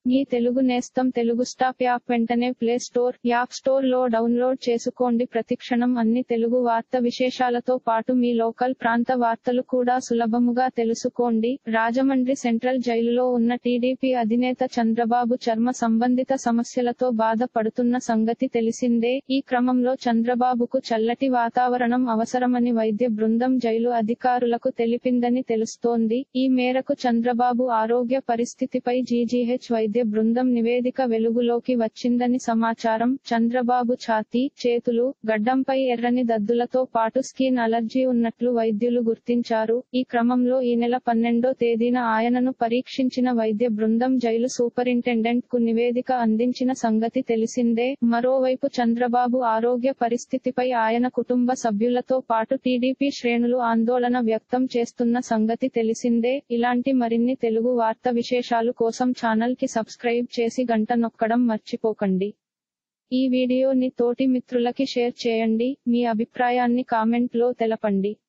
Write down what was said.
మీ తెలుగు నేస్తం Telugu stop app వెంటనే play store app store లో డౌన్లోడ్ చేసుకోండి ప్రతిక్షణం అన్ని తెలుగు వార్త విశేషాలతో పాటు మీ లోకల్ ప్రాంత వార్తలు కూడా సులభముగా తెలుసుకోండి రాజమండ్రి సెంట్రల్ జైలులో ఉన్న టీడీపీ అధినేత చంద్రబాబు చర్మ సంబంధిత సమస్యలతో బాధపడుతున్న సంగతి తెలిసిందే ఈ క్రమంలో చంద్రబాబుకు చల్లటి వాతావరణం అవసరమని వైద్య బృందం జైలు అధికారులకు తెలిపిందని తెలుస్తోంది ఈ మేరకు చంద్రబాబు ఆరోగ్య పరిస్థితిపై జీజీహెచ్ వైద్య బృందం నివేదిక వెలుగులోకి వచ్చిందని సమాచారం చంద్రబాబు ఛాతీ చేతులు గడ్డంపై ఎర్రని దద్దులతో పాటు స్కిన్ అలర్జీ ఉన్నట్లు వైద్యులు గుర్తించారు ఈ క్రమంలో ఈ నెల పన్నెండో తేదీన ఆయనను పరీక్షించిన వైద్య బృందం జైలు సూపరింటెండెంట్ కు నివేదిక అందించిన సంగతి తెలిసిందే మరోవైపు చంద్రబాబు ఆరోగ్య పరిస్థితిపై ఆయన కుటుంబ సభ్యులతో పాటు టీడీపీ శ్రేణులు ఆందోళన వ్యక్తం చేస్తున్న సంగతి తెలిసిందే ఇలాంటి మరిన్ని తెలుగు వార్త విశేషాలు కోసం ఛానల్ కి సబ్స్క్రైబ్ చేసి గంట నొక్కడం మర్చిపోకండి ఈ వీడియోని తోటి మిత్రులకి షేర్ చేయండి మీ అభిప్రాయాన్ని కామెంట్ లో తెలపండి